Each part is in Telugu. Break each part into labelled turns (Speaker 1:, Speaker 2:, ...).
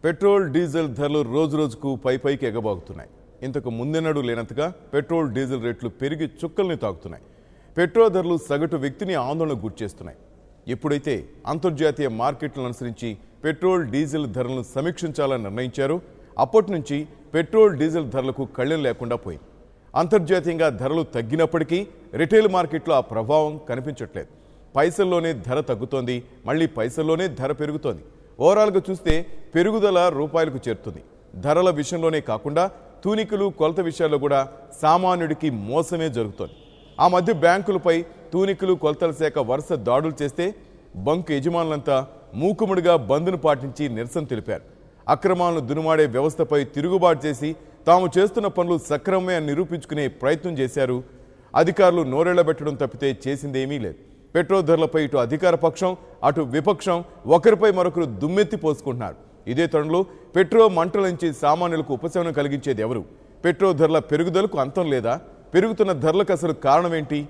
Speaker 1: పెట్రోల్ డీజిల్ ధరలు రోజు రోజుకు పై పైకి ఎగబాగుతున్నాయి ఇంతకు ముందెన్నడూ లేనంతగా పెట్రోల్ డీజిల్ రేట్లు పెరిగి చుక్కల్ని తాకుతున్నాయి పెట్రోల్ ధరలు సగటు వ్యక్తిని ఆందోళనకు గురిచేస్తున్నాయి ఎప్పుడైతే అంతర్జాతీయ మార్కెట్లను అనుసరించి పెట్రోల్ డీజిల్ ధరలను సమీక్షించాలని నిర్ణయించారో అప్పటి నుంచి పెట్రోల్ డీజిల్ ధరలకు కళ్ళెం లేకుండా పోయింది అంతర్జాతీయంగా ధరలు తగ్గినప్పటికీ రిటైల్ మార్కెట్లో ఆ ప్రభావం కనిపించట్లేదు పైసల్లోనే ధర తగ్గుతోంది మళ్ళీ పైసల్లోనే ధర పెరుగుతోంది ఓవరాల్గా చూస్తే పెరుగుదల రూపాయలకు చేరుతుంది ధరల విషయంలోనే కాకుండా తూనికలు కొలత విషయాల్లో కూడా సామాన్యుడికి మోసమే జరుగుతోంది ఆ మధ్య బ్యాంకులపై తూనికలు కొలతల శాఖ వరుస దాడులు చేస్తే బంక్ యజమానులంతా మూకుముడిగా బంద్ను పాటించి నిరసన తెలిపారు అక్రమాలను దునుమాడే వ్యవస్థపై తిరుగుబాటు చేసి తాము చేస్తున్న పనులు సక్రమమే అని నిరూపించుకునే ప్రయత్నం చేశారు అధికారులు నోరెళ్లబెట్టడం తప్పితే చేసిందేమీ లేదు పెట్రోల్ ధరలపై ఇటు అధికార పక్షం అటు విపక్షం ఒకరిపై మరొకరు దుమ్మెత్తి పోసుకుంటున్నారు ఇదే తరుణంలో పెట్రోల్ మంటల నుంచి సామాన్యులకు ఉపశమనం కలిగించేది ఎవరు పెట్రోల్ ధరల పెరుగుదలకు అంతం లేదా పెరుగుతున్న ధరలకు అసలు కారణం ఏంటి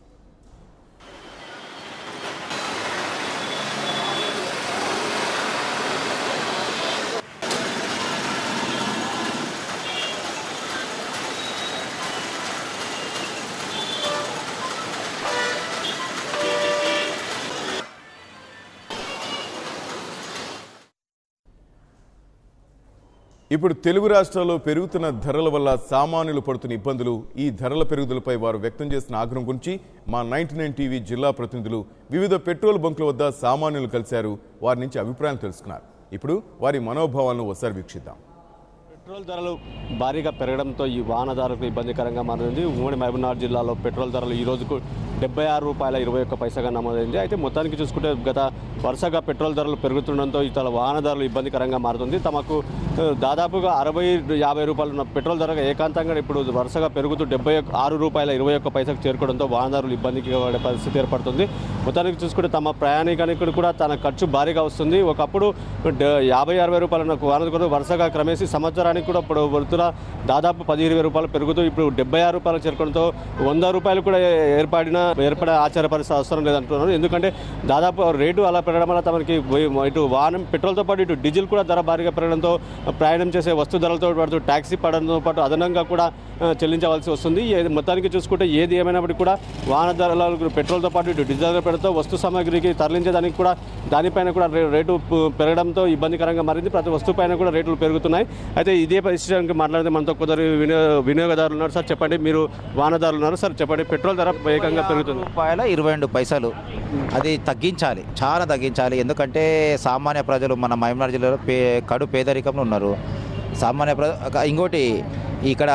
Speaker 1: ఇప్పుడు తెలుగు రాష్ట్రాల్లో పెరుగుతున్న ధరల వల్ల సామాన్యులు పడుతున్న ఇబ్బందులు ఈ ధరల పెరుగుదలపై వారు వ్యక్తం చేసిన ఆగ్రహం గురించి మా నైన్టీ నైన్ టీవీ జిల్లా ప్రతినిధులు వివిధ పెట్రోల్ బంకుల వద్ద సామాన్యులు కలిశారు వారి నుంచి అభిప్రాయం తెలుసుకున్నారు ఇప్పుడు వారి మనోభావాలను ఒకసారి వీక్షిద్దాం
Speaker 2: పెట్రోల్ ధరలు భారీగా పెరగడంతో ఈ వాహనదారులకు ఇబ్బందికరంగా మారింది ఉమ్మడి మహబూబ్నగర్ జిల్లాలో పెట్రోల్ ధరలు ఈ రోజుకు డెబ్బై ఆరు రూపాయల ఇరవై ఒక్క పైసగా నమోదైంది అయితే మొత్తానికి చూసుకుంటే గత వరుసగా పెట్రోల్ ధరలు పెరుగుతుండడంతో ఇతర వాహనదారులు ఇబ్బందికరంగా మారుతుంది తమకు ఆ, దాదాపుగా అరవై యాభై రూపాయలు ఉన్న పెట్రోల్ ధర ఏకాంతంగా ఇప్పుడు వరుసగా పెరుగుతూ డెబ్బై ఆరు రూపాయల ఇరవై ఒక్క పైసకు చేరుకోవడంతో వాహనదారులు ఇబ్బందికి పడే పరిస్థితి ఏర్పడుతుంది మొత్తానికి చూసుకుంటే తమ ప్రయాణికానికి కూడా తన ఖర్చు భారీగా వస్తుంది ఒకప్పుడు డ- యాభై అరవై రూపాయల ఉన్న వాహనం కూడా వరుసగా క్రమేసి సంవత్సరానికి కూడా ఇప్పుడు వరుతున్న దాదాపు పది ఇరవై రూపాయలు పెరుగుతూ ఇప్పుడు డెబ్బై ఆరు రూపాయలు చేరుకోవడంతో వంద రూపాయలు కూడా ఏర్పడిన ఏర్పడే ఆశ్చర్యపరిస్థితి అవసరం లేదంటున్నారు ఎందుకంటే దాదాపు రేటు అలా పెరగడం వల్ల తమకి పోయి- ఇటు వాహనం పెట్రోల్తో పాటు ఇటు డీజిల్ కూడా ధర భారీగా పెరగడంతో ప్రయాణం చేసే వస్తు ధరలతో పాటు ట్యాక్సీ పడడంతో పాటు అదనంగా కూడా ఆ, చెల్లించవలసి వస్తుంది ఏది మొత్తానికి చూసుకుంటే ఏది ఏమైనప్పటికీ కూడా వాహన ధరలు పెట్రోల్తో పాటు ఇటు డీజిల్ ధర పెరగడంతో వస్తు సామాగ్రికి తరలించేదానికి కూడా దానిపైన కూడా రే- రేటు పు- పెరగడంతో ఇబ్బందికరంగా మారింది ప్రతి వస్తువు పైన కూడా రేట్లు పెరుగుతున్నాయి అయితే ఇదే పరిస్థితికి మాట్లాడితే మనతో కొందరు వినియోగ వినియోగదారులు ఉన్నారు సార్ చెప్పండి మీరు వాహనదారులు ఉన్నారు సార్ చెప్పండి పెట్రోల్ ధర వేగంగా పెరుగుతుంది
Speaker 3: రూపాయల ఇరవై రెండు పైసలు అది తగ్గించాలి చాలా తగ్గించాలి ఎందుకంటే సామాన్య ప్రజలు మన మహబూబ్నగర్ జిల్లాలో పే కడు పేదరికంలో ఉన్నారు సామాన్య ప్ర ఇంకోటి ఇక్కడ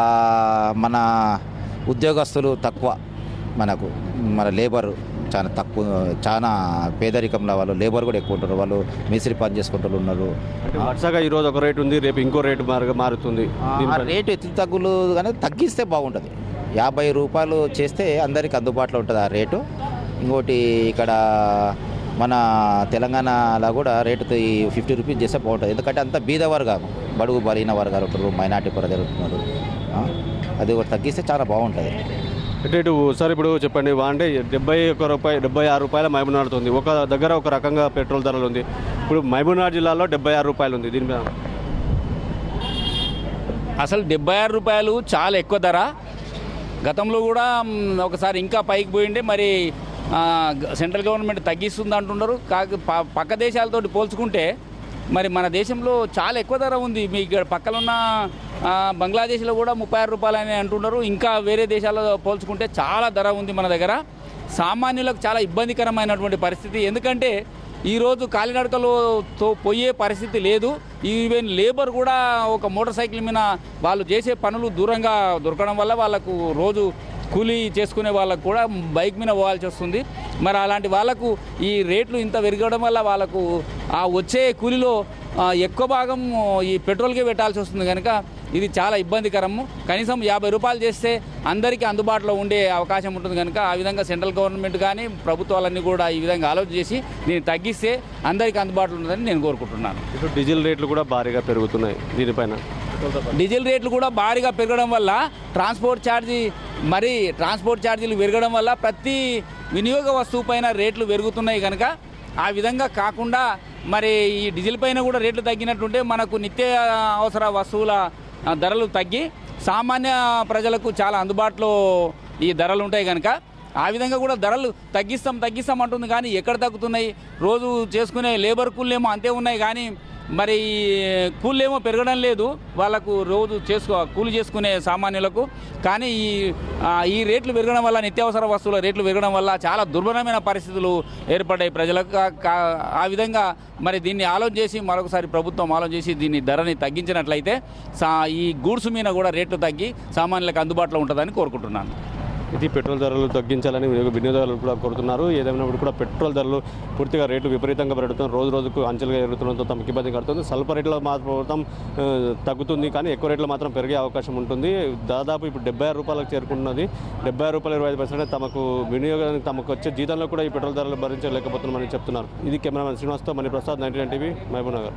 Speaker 3: మన ఉద్యోగస్తులు తక్కువ మనకు మన లేబర్ చాలా తక్కువ చాలా పేదరికంలో వాళ్ళు లేబర్ కూడా ఎక్కువ ఉంటారు వాళ్ళు మేస్త్రి పని చేసుకుంటూ ఉన్నారు
Speaker 2: అంటే వరుసగా ఈ రోజు ఒక రేటు ఉంది రేపు ఇంకో రేటు మారు- మారుతుంది
Speaker 3: ఆ
Speaker 2: దీనిపైన-
Speaker 3: రేటు ఎత్తు తగ్గులు కానీ తగ్గిస్తే బాగుంటుంది యాభై రూపాయలు చేస్తే అందరికి అందుబాటులో ఉంటుంది ఆ రేటు ఇంకోటి ఇక్కడ మన తెలంగాణలో కూడా రేటు ఫిఫ్టీ రూపీస్ చేస్తే బాగుంటుంది ఎందుకంటే అంత బీద వర్గాలు బడుగు బలహీన వర్గాలు ఉంటారు మైనార్టీ ప్రజలు ఉంటున్నారు ఆ, అది కూడా తగ్గిస్తే చాలా బాగుంటుంది
Speaker 2: అంటే ఇటు సార్ ఇప్పుడు చెప్పండి వా- అంటే డెబ్బై ఒక రూపాయి డెబ్బై ఆరు రూపాయల మహబూబ్నగర్ ఉంది ఒక దగ్గర ఒక రకంగా పెట్రోల్ ధరలు ఉంది ఇప్పుడు మహబూబ్నగర్ జిల్లాలో డెబ్బై ఆరు రూపాయలు ఉంది దీని మీద
Speaker 4: అసలు డెబ్బై ఆరు రూపాయలు చాలా ఎక్కువ ధర గతంలో కూడా మ్, ఒకసారి ఇంకా పైకి పోయిండే మరి ఆ, గ- సెంట్రల్ గవర్నమెంట్ తగ్గిస్తుంది అంటున్నారు కాక ప- పక్క దేశాలతో పోల్చుకుంటే మరి మన దేశంలో చాలా ఎక్కువ ధర ఉంది మీ ఇక్కడ పక్కన ఉన్న ఆ, బంగ్లాదేశ్లో కూడా ముప్పై ఆరు రూపాయలు అని అంటున్నారు ఇంకా వేరే దేశాలతో పోల్చుకుంటే చాలా ధర ఉంది మన దగ్గర సామాన్యులకు చాలా ఇబ్బందికరమైనటువంటి పరిస్థితి ఎందుకంటే ఈరోజు కాలినడకలో తో పోయే పరిస్థితి లేదు ఈవెన్ లేబర్ కూడా ఒక మోటార్ సైకిల్ మీద వాళ్ళు చేసే పనులు దూరంగా దొరకడం వల్ల వాళ్ళకు రోజు కూలీ చేసుకునే వాళ్ళకు కూడా బైక్ మీద పోవాల్సి వస్తుంది మరి అలాంటి వాళ్ళకు ఈ రేట్లు ఇంత పెరగడం వల్ల వాళ్ళకు ఆ వచ్చే కూలీలో ఆ, ఎక్కువ భాగం ఈ పెట్రోల్కే పెట్టాల్సి వస్తుంది కనుక ఇది చాలా ఇబ్బందికరము కనీసం యాభై రూపాయలు చేస్తే అందరికీ అందుబాటులో ఉండే అవకాశం ఉంటుంది కనుక ఆ విధంగా సెంట్రల్ గవర్నమెంట్ కానీ ప్రభుత్వాలన్నీ కూడా ఈ విధంగా ఆలోచన చేసి దీన్ని తగ్గిస్తే అందరికీ అందుబాటులో ఉంటుందని నేను కోరుకుంటున్నాను
Speaker 2: ఇప్పుడు డీజిల్ రేట్లు కూడా భారీగా పెరుగుతున్నాయి దీనిపైన
Speaker 4: డీజిల్ రేట్లు కూడా భారీగా పెరగడం వల్ల ట్రాన్స్పోర్ట్ ఛార్జీ మరి ట్రాన్స్పోర్ట్ ఛార్జీలు పెరగడం వల్ల ప్రతి వినియోగ వస్తువు పైన రేట్లు పెరుగుతున్నాయి కనుక ఆ విధంగా కాకుండా మరి ఈ డీజిల్ పైన కూడా రేట్లు తగ్గినట్టుంటే మనకు నిత్య అవసర వస్తువుల ఆ, ధరలు తగ్గి సామాన్య ప్రజలకు చాలా అందుబాటులో ఈ ధరలు ఉంటాయి కనుక ఆ విధంగా కూడా ధరలు తగ్గిస్తాం తగ్గిస్తాం అంటుంది కానీ ఎక్కడ తగ్గుతున్నాయి రోజు చేసుకునే లేబర్ కూలీలేమో అంతే ఉన్నాయి కానీ మరి కూలీలేమో పెరగడం లేదు వాళ్ళకు రోజు చేసుకో కూలి చేసుకునే సామాన్యులకు కానీ ఈ ఆ, ఈ రేట్లు పెరగడం వల్ల నిత్యావసర వస్తువుల రేట్లు పెరగడం వల్ల చాలా దుర్భరమైన పరిస్థితులు ఏర్పడ్డాయి ప్రజలకు కా- కా- ఆ విధంగా మరి దీన్ని ఆలోచన చేసి మరొకసారి ప్రభుత్వం ఆలోచన చేసి దీన్ని ధరని తగ్గించినట్లయితే సా ఈ గూడ్స్ మీద కూడా రేట్లు తగ్గి సామాన్యులకు అందుబాటులో ఉంటుందని కోరుకుంటున్నాను
Speaker 2: ఇది పెట్రోల్ ధరలు తగ్గించాలని వినియోగదారులు కూడా కోరుతున్నారు ఏదైనప్పుడు కూడా పెట్రోల్ ధరలు పూర్తిగా రేట్లు విపరీతంగా పెరుగుతుంది రోజు రోజుకు అంచెలుగా ఎరుగుతుండడంతో తమకు ఇబ్బంది కడుతుంది స్వల్ప రేట్లో మాత్రం ఆ, తగ్గుతుంది కానీ ఎక్కువ రేట్లో మాత్రం పెరిగే అవకాశం ఉంటుంది దాదాపు ఇప్పుడు డెబ్బై ఆరు రూపాయలకు చేరుకుంటున్నది డెబ్బై ఆరు రూపాయలు ఇరవై ఐదు పర్సెంట్ తమకు వినియోగానికి తమకు వచ్చే జీతంలో కూడా ఈ పెట్రోల్ ధరలు భరించలేకపోతున్నామని చెప్తున్నారు ఇది కెమెరామెన్ శ్రీనివాస్తో Mani Prasad ninety nine TV Mahabubnagar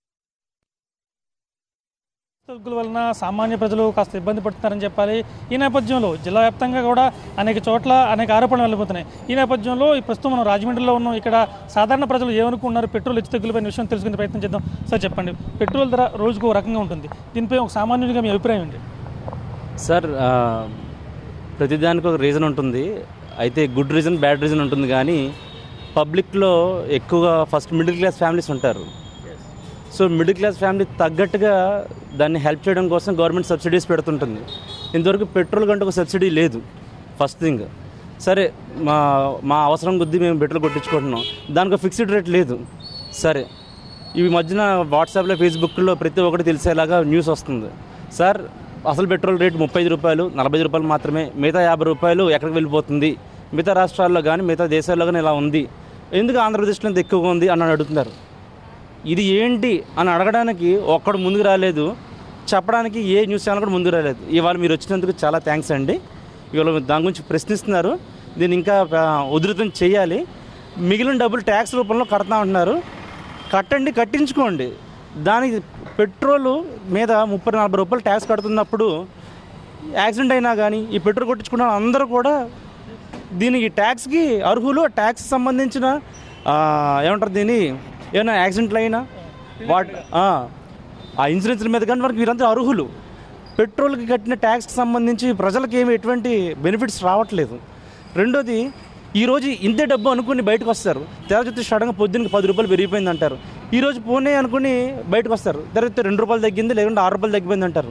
Speaker 5: తగ్గుల వలన సామాన్య ప్రజలు కాస్త ఇబ్బంది పడుతున్నారని చెప్పాలి ఈ నేపథ్యంలో జిల్లా వ్యాప్తంగా కూడా అనేక చోట్ల అనేక ఆరోపణలు వెళ్ళిపోతున్నాయి ఈ నేపథ్యంలో ఈ ప్రస్తుతం మనం రాజమండ్రిలో ఉన్నాం ఇక్కడ సాధారణ ప్రజలు ఏమనుకున్నారు పెట్రోల్ హెచ్చు తగ్గులపైన విషయం తెలుసుకునే ప్రయత్నం చేద్దాం సార్ చెప్పండి పెట్రోల్ ధర రోజుకు ఒక రకంగా ఉంటుంది దీనిపై ఒక సామాన్యుడిగా మీ అభిప్రాయం ఏంటి
Speaker 6: సార్ ఆ, ప్రతిదానికి ఒక రీజన్ ఉంటుంది అయితే గుడ్ రీజన్ బ్యాడ్ రీజన్ ఉంటుంది కానీ పబ్లిక్లో ఎక్కువగా ఫస్ట్ మిడిల్ క్లాస్ ఫ్యామిలీస్ ఉంటారు సో మిడిల్ క్లాస్ ఫ్యామిలీ తగ్గట్టుగా దాన్ని హెల్ప్ చేయడం కోసం గవర్నమెంట్ సబ్సిడీస్ పెడుతుంటుంది ఇంతవరకు పెట్రోల్ కంటే ఒక సబ్సిడీ లేదు ఫస్ట్ థింగ్ సరే మా మా అవసరం కొద్దీ మేము పెట్రోల్ కొట్టించుకుంటున్నాం దానికి ఫిక్స్డ్ రేట్ లేదు సరే ఈ మధ్యన వాట్సాప్లో ఫేస్బుక్లో ప్రతి ఒక్కటి తెలిసేలాగా న్యూస్ వస్తుంది సార్ అసలు పెట్రోల్ రేట్ ముప్పై ఐదు రూపాయలు నలభై ఐదు రూపాయలు మాత్రమే మిగతా యాభై రూపాయలు ఎక్కడికి వెళ్ళిపోతుంది మిగతా రాష్ట్రాల్లో కానీ మిగతా దేశాల్లో కానీ ఇలా ఉంది ఎందుకు ఆంధ్రప్రదేశ్లో ఇంత ఎక్కువగా ఉంది అని అడుగుతున్నారు ఇది ఏంటి అని అడగడానికి ఒక్కడు ముందుకు రాలేదు చెప్పడానికి ఏ న్యూస్ ఛానల్ కూడా ముందుకు రాలేదు ఇవాళ మీరు వచ్చినందుకు చాలా థ్యాంక్స్ అండి ఇవాళ మీరు దాని గురించి ప్రశ్నిస్తున్నారు దీన్ని ఇంకా ఆ, ఉధృతం చేయాలి మిగిలిన డబ్బులు ట్యాక్స్ రూపంలో కడతా ఉంటున్నారు కట్టండి కట్టించుకోండి దానికి పెట్రోల్ మీద ముప్పై నలభై రూపాయలు ట్యాక్స్ కడుతున్నప్పుడు యాక్సిడెంట్ అయినా కానీ ఈ పెట్రోల్ కొట్టించుకున్న అందరూ కూడా దీనికి ట్యాక్స్కి అర్హులు ట్యాక్స్ సంబంధించిన ఆ, ఏమంటారు దీన్ని ఏమైనా యాక్సిడెంట్లు అయినా వాట్ ఆ, ఆ ఇన్సూరెన్స్ల మీద కానీ మనకి వీరంతా అర్హులు పెట్రోల్కి కట్టిన ట్యాక్స్కి సంబంధించి ప్రజలకు ఏమి ఎటువంటి బెనిఫిట్స్ రావట్లేదు రెండోది ఈరోజు ఇంతే డబ్బు అనుకుని బయటకు వస్తారు తెరచొత్తి సడన్గా పొద్దున్నకి పది రూపాయలు పెరిగిపోయింది అంటారు ఈరోజు పోనే అనుకుని బయటకు వస్తారు తర్వాత రెండు రూపాయలు తగ్గింది లేకుంటే ఆరు రూపాయలు తగ్గిపోయింది అంటారు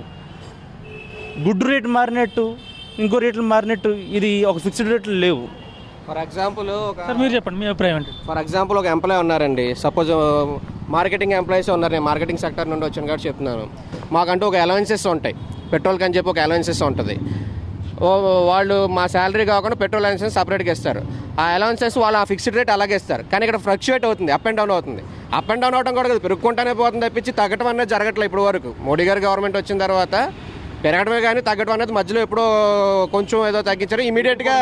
Speaker 6: గుడ్ రేట్ మారినట్టు ఇంకో రేట్లు మారినట్టు ఇది ఒక ఫిక్స్డ్ రేట్లు లేవు
Speaker 7: ఫర్ ఎగ్జాంపుల్ ఒక
Speaker 5: సార్ మీరు చెప్పండి మీ అభిప్రాయం ఏంటి
Speaker 7: ఫర్ ఎగ్జాంపుల్ ఒక ఎంప్లాయ్ ఉన్నారండి సపోజ్ మార్కెటింగ్ ఎంప్లాయీస్ ఉన్నారు నేను మార్కెటింగ్ సెక్టర్ నుండి వచ్చాను కాబట్టి చెప్తున్నాను మాకంటూ ఒక అలవెన్సెస్ ఉంటాయి పెట్రోల్కి అని చెప్పి ఒక అలవెన్సెస్ ఉంటుంది ఓ వాళ్ళు మా శాలరీ కాకుండా పెట్రోల్ అలవెన్సెస్ సపరేట్గా ఇస్తారు ఆ అలవెన్సెస్ వాళ్ళు ఆ ఫిక్స్డ్ రేట్ అలాగే ఇస్తారు కానీ ఇక్కడ ఫ్లక్చుయేట్ అవుతుంది అప్ అండ్ డౌన్ అవుతుంది అప్ అండ్ డౌన్ అవడం కూడా కాదు, పెరుగుకుంటానే పోతుంది తప్పించి తగ్గటం అనేది జరగట్లేదు ఇప్పుడు వరకు మోడీ గారి గవర్నమెంట్ వచ్చిన తర్వాత పెరగడమే కానీ తగ్గడం అనేది మధ్యలో ఎప్పుడో కొంచెం ఏదో తగ్గించారు ఇమీడియట్గా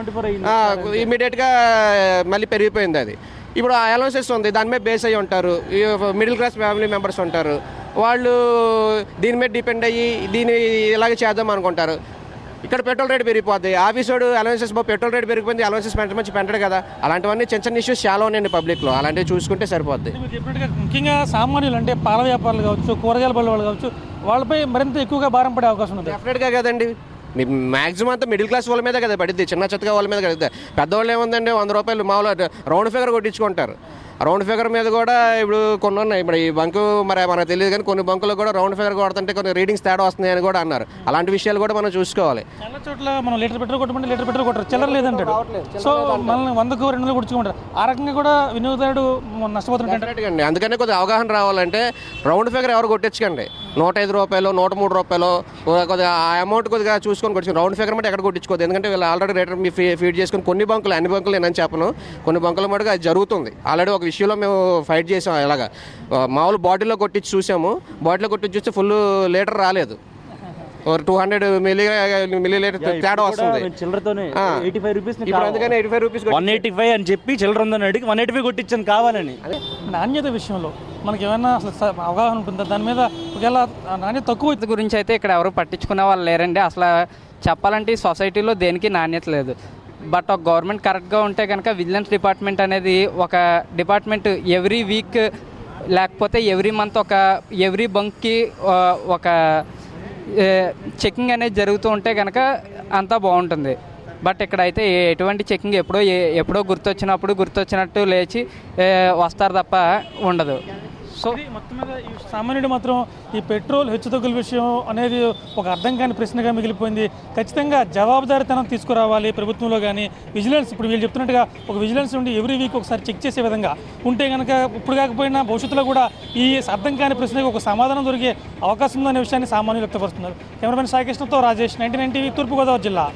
Speaker 7: ఇమీడియట్గా మళ్ళీ పెరిగిపోయింది అది ఇప్పుడు ఆ అలౌన్సెస్ ఉంది దాని మీద బేస్ అయ్యి ఉంటారు ఈ మిడిల్ క్లాస్ ఫ్యామిలీ మెంబర్స్ ఉంటారు వాళ్ళు దీని మీద డిపెండ్ అయ్యి దీన్ని ఇలాగే చేద్దాం అనుకుంటారు ఇక్కడ పెట్రోల్ రేట్ పెరిగిపోద్ది ఆఫీసోడు అలవెన్సెస్ పెట్రోల్ రేట్ పెరిగిపోయింది అలవెన్సెస్ పెంచమని పెంచడు కదా అలాంటివన్నీ చిన్న చిన్న ఇష్యూస్ చాలా ఉన్నాయండి పబ్లిక్లో అలాంటివి చూసుకుంటే సరిపోద్ది
Speaker 5: మీరు చెప్పినట్టుగా ముఖ్యంగా సామాన్యులు అంటే పాల వ్యాపారులు కావచ్చు కూరగాయల బళ్ళ వాళ్ళు కావచ్చు వాళ్ళపై మరింత ఎక్కువగా భారం పడే అవకాశం ఉంది
Speaker 7: డెఫినెట్గా కదండి మ్యాక్సిమం అంతా మిడిల్ క్లాస్ వాళ్ళ మీద కదా పడిద్ది చిన్న చిత్తగా వాళ్ళ మీద కదా పెద్దవాళ్ళు ఏముందండి వంద రూపాయలు మామూలు రౌండ్ ఫిగర్ కొట్టించుకుంటారు రౌండ్ ఫిగర్ మీద కూడా ఇప్పుడు కొన్ని ఉన్నాయి ఇప్పుడు ఈ బంకు మరి మనకు తెలియదు కానీ కొన్ని బంకులు కూడా రౌండ్ ఫిగర్ కొడుతుంటే కొన్ని రీడింగ్స్ తేడా వస్తున్నాయని కూడా అన్నారు అలాంటి విషయాలు కూడా మనం చూసుకోవాలి
Speaker 5: చాలా చోట్ల మనం లీటర్ పెట్రోల్ కొట్టమంటే లీటర్ పెట్రోల్ కొట్టరు చిల్లర లేదంటాడు సో మనల్ని వందకు రెండు వందలు కొట్టుకుంటారు ఆ రకంగా కూడా వినియోగదారుడు నష్టపోతుంటాడు
Speaker 7: Definitely అండి అందుకనే కొద్దిగా అవగాహన రావాలంటే రౌండ్ ఫిగర్ ఎవరు కొట్టించకండి నూట ఐదు రూపాయలు నూట మూడు రూపాయలు కొద్దిగా ఆ అమౌంట్ కొద్దిగా చూసుకొని కొట్టించు రౌండ్ ఫిగర్ మటు ఎక్కడ కొట్టించుకోవద్దు ఎందుకంటే వీళ్ళు ఆల్రెడీ రేటర్ మీ ఫీ ఫీడ్ చేసుకుని కొన్ని బంకులు అన్ని బంకులు నేను చెప్పను కొన్ని బంకుల మటుకు అది జరుగుతుంది ఆల్రెడీ ఒక విషయంలో మేము ఫైట్ చేసాం ఇలాగా ఆ, మామూలు బాటిల్లో కొట్టించి చూసాము బాటిల్లో కొట్టించి చూస్తే ఫుల్ లీటర్ రాలేదు two hundred milli millilitre తేడా వస్తుంది
Speaker 6: చిల్లరతోనే
Speaker 7: ఆ.
Speaker 6: ఎయిటీ ఫైవ్ రూపీస్
Speaker 7: ఇప్పుడు అందుకని eighty five rupees
Speaker 6: one eighty five అని చెప్పి చిల్లర ఉందని అడిగి వన్ ఎయిటీ ఫైవ్ కొట్టించాను కావాలని
Speaker 5: నాణ్యత విషయంలో మనకి ఏమైనా అసలు స- అవగాహన ఉంటుందా దాని మీద ఒకవేళ ఆ నాణ్యత తక్కువ
Speaker 8: నాణ్యత గురించి అయితే ఇక్కడ ఎవరు పట్టించుకునే వాళ్ళు లేరండి అసలు చెప్పాలంటే ఈ సొసైటీలో దేనికి నాణ్యత లేదు బట్ ఒక గవర్నమెంట్ కరెక్ట్గా ఉంటే కనుక విజిలెన్స్ డిపార్ట్మెంట్ అనేది ఒక డిపార్ట్మెంట్ ఎవ్రీ వీక్ లేకపోతే ఎవ్రీ మంత్ ఒక ఎవ్రీ బంక్కి ఒక చెకింగ్ అనేది జరుగుతూ ఉంటే కనుక అంతా బాగుంటుంది బట్ ఇక్కడైతే ఏ- ఎటువంటి చెకింగ్ ఎప్పుడో ఏ- ఎప్పుడో గుర్తొచ్చినప్పుడు గుర్తొచ్చినట్టు లేచి ఏ, వస్తారు తప్ప ఉండదు సో
Speaker 5: ఇది మొత్తం మీద ఈ సామాన్యుడు మాత్రం ఈ పెట్రోల్ హెచ్చుతగ్గుల విషయం అనేది ఒక అర్థం కాని ప్రశ్నగా మిగిలిపోయింది ఖచ్చితంగా జవాబుదారీతనం తీసుకురావాలి ప్రభుత్వంలో కానీ విజిలెన్స్ ఇప్పుడు వీళ్ళు చెప్తున్నట్టుగా ఒక విజిలెన్స్ ఉండి ఎవ్రీ వీక్ ఒకసారి చెక్ చేసే విధంగా ఉంటే కనుక ఇప్పుడు కాకపోయినా భవిష్యత్తులో కూడా ఈ అర్థం కాని ప్రశ్నకు ఒక సమాధానం దొరికే అవకాశం ఉందనే విషయాన్ని సామాన్యులు వ్యక్తపరుస్తున్నారు కెమెరామెన్ సాయికృష్ణతో రాజేష్ నైన్టీ నైన్ టీవీ తూర్పుగోదావరి జిల్లా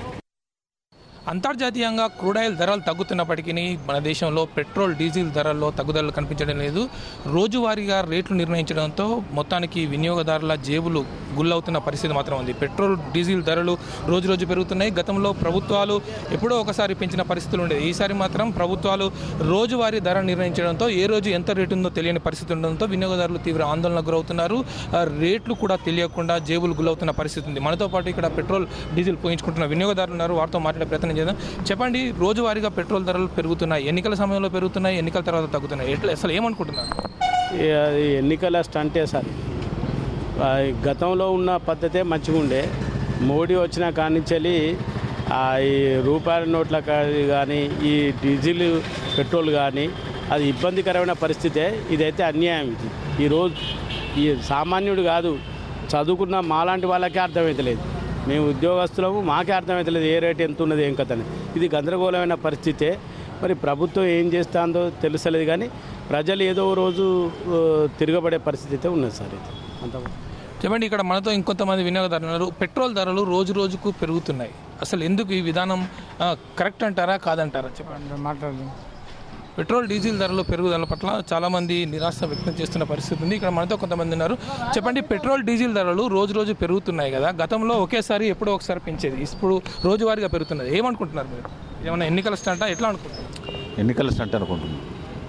Speaker 9: అంతర్జాతీయంగా క్రూడాయిల్ ధరలు తగ్గుతున్నప్పటికీ మన దేశంలో పెట్రోల్ డీజిల్ ధరల్లో తగ్గుదలలు కనిపించడం లేదు రోజువారీగా రేట్లు నిర్ణయించడంతో మొత్తానికి వినియోగదారుల జేబులు గుల్లవుతున్న పరిస్థితి మాత్రం ఉంది పెట్రోల్ డీజిల్ ధరలు రోజు రోజు పెరుగుతున్నాయి గతంలో ప్రభుత్వాలు ఎప్పుడో ఒకసారి పెంచిన పరిస్థితులు ఉండేది ఈసారి మాత్రం ప్రభుత్వాలు రోజువారీ ధర నిర్ణయించడంతో ఏ రోజు ఎంత రేటు ఉందో తెలియని పరిస్థితి ఉండడంతో వినియోగదారులు తీవ్ర ఆందోళనకు గురవుతున్నారు ఆ రేట్లు కూడా తెలియకుండా జేబులు గుల్లవుతున్న పరిస్థితి ఉంది మనతో పాటు ఇక్కడ పెట్రోల్ డీజిల్ పోయించుకుంటున్న వినియోగదారులు ఉన్నారు వారితో మాట్లాడే ప్రయత్నం చేద్దాం చెప్పండి రోజువారీగా పెట్రోల్ ధరలు పెరుగుతున్నాయి ఎన్నికల సమయంలో పెరుగుతున్నాయి ఎన్నికల తర్వాత తగ్గుతున్నాయి ఎట్లా అసలు ఏమనుకుంటున్నారు
Speaker 10: ఈ- అది ఎన్నికల స్టంటే సార్ ఆ, గతంలో ఉన్న పద్ధతే మంచిగా ఉండే మోడీ వచ్చిన కానించెల్లి ఆ, ఈ రూపాయల నోట్ల కా- కానీ ఈ డీజిల్ పెట్రోల్ కానీ అది ఇబ్బందికరమైన పరిస్థితే ఇదైతే అన్యాయం ఇది ఈరోజు ఈ సామాన్యుడు కాదు చదువుకున్న మాలాంటి వాళ్ళకే అర్థమవుతలేదు మేము ఉద్యోగస్తులము మాకే అర్థమవుతలేదు ఏ రేటు ఎంత ఉన్నది ఏం కథ అని ఇది గందరగోళమైన పరిస్థితే మరి ప్రభుత్వం ఏం చేస్తుందో తెలుసలేదు కానీ ప్రజలు ఏదో ఓ రోజు ఆ, తిరగబడే పరిస్థితి అయితే ఉన్నది సార్ ఇది అంత
Speaker 9: చెప్పండి ఇక్కడ మనతో ఇంకొంతమంది వినియోగదారులు ఉన్నారు పెట్రోల్ ధరలు రోజు రోజుకు పెరుగుతున్నాయి అసలు ఎందుకు ఈ విధానం ఆ, కరెక్ట్ అంటారా కాదంటారా చెప్పండి
Speaker 11: మాట్లాడదు
Speaker 9: పెట్రోల్ డీజిల్ ధరలు పెరుగుదల పట్ల చాలా మంది నిరాశ వ్యక్తం చేస్తున్న పరిస్థితి ఉంది ఇక్కడ మనతో కొంతమంది ఉన్నారు చెప్పండి పెట్రోల్ డీజిల్ ధరలు రోజు రోజు పెరుగుతున్నాయి కదా గతంలో ఒకేసారి ఎప్పుడో ఒకసారి పెంచేది ఇప్పుడు రోజువారీగా పెరుగుతున్నది ఏమనుకుంటున్నారు మీరు ఏమన్నా ఎన్నికల స్టంటా ఎట్లా అనుకుంటున్నారు
Speaker 12: ఎన్నికల స్టంట్ అనుకుంటున్నాను